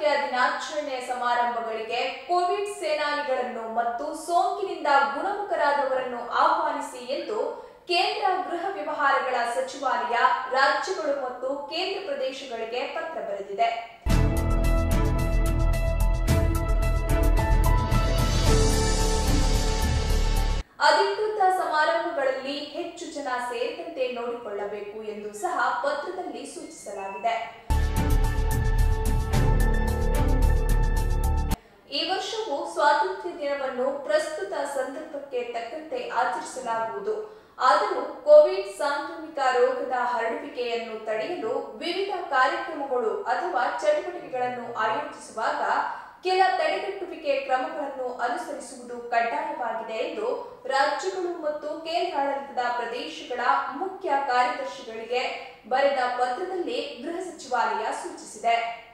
ಸ್ವಾತಂತ್ರ್ಯ ದಿನಾಚರಣೆ ಸಮಾರಂಭಗಳಿಗೆ ಕೋವಿಡ್ ಸೇನಾನಿಗಳನ್ನು ಮತ್ತು ಸೋಂಕಿನಿಂದ ಗುಣಮುಖರಾದವರನ್ನು ಆಹ್ವಾನಿಸಿ ಎಂದು ಕೇಂದ್ರ ಗೃಹ ವ್ಯವಹಾರಗಳ ಸಚಿವಾಲಯ ರಾಜ್ಯಗಳು ಮತ್ತು ಕೇಂದ್ರ ಪ್ರದೇಶಗಳಿಗೆ ಪತ್ರ ಬರೆದಿದೆ ಅಧಿಕೃತ ಸಮಾರಂಭಗಳಲ್ಲಿ ಹೆಚ್ಚು ಜನ ಸೇರಿದಂತೆ ನೋಡಿಕೊಳ್ಳಬೇಕು ಎಂದು ಸಹ ಪತ್ರದಲ್ಲಿ ಸೂಚಿಸಲಾಗಿದೆ ಈ ವರ್ಷವೂ ಸ್ವಾತಂತ್ರ್ಯ ದಿನವನ್ನು ಪ್ರಸ್ತುತ ಸಂದರ್ಭಕ್ಕೆ ತಕ್ಕಂತೆ ಆಚರಿಸಲಾಗುವುದು ಆದರೂ ಕೋವಿಡ್ ಸಾಂಕ್ರಾಮಿಕ ರೋಗದ ಹರಡುವಿಕೆಯನ್ನು ತಡೆಯಲು ವಿವಿಧ ಕಾರ್ಯಕ್ರಮಗಳು ಅಥವಾ ಚಟುವಟಿಕೆಗಳನ್ನು ಆಯೋಜಿಸುವಾಗ ಕೆಲ ತಡೆಗಟ್ಟುವಿಕೆ ಕ್ರಮಗಳನ್ನು ಅನುಸರಿಸುವುದು ಕಡ್ಡಾಯವಾಗಿದೆ ಎಂದು ರಾಜ್ಯಗಳು ಮತ್ತು ಕೇಂದ್ರಾಡಳಿತದ ಪ್ರದೇಶಗಳ ಮುಖ್ಯ ಕಾರ್ಯದರ್ಶಿಗಳಿಗೆ ಬರೆದ ಪತ್ರದಲ್ಲಿ ಗೃಹ ಸಚಿವಾಲಯ ಸೂಚಿಸಿದೆ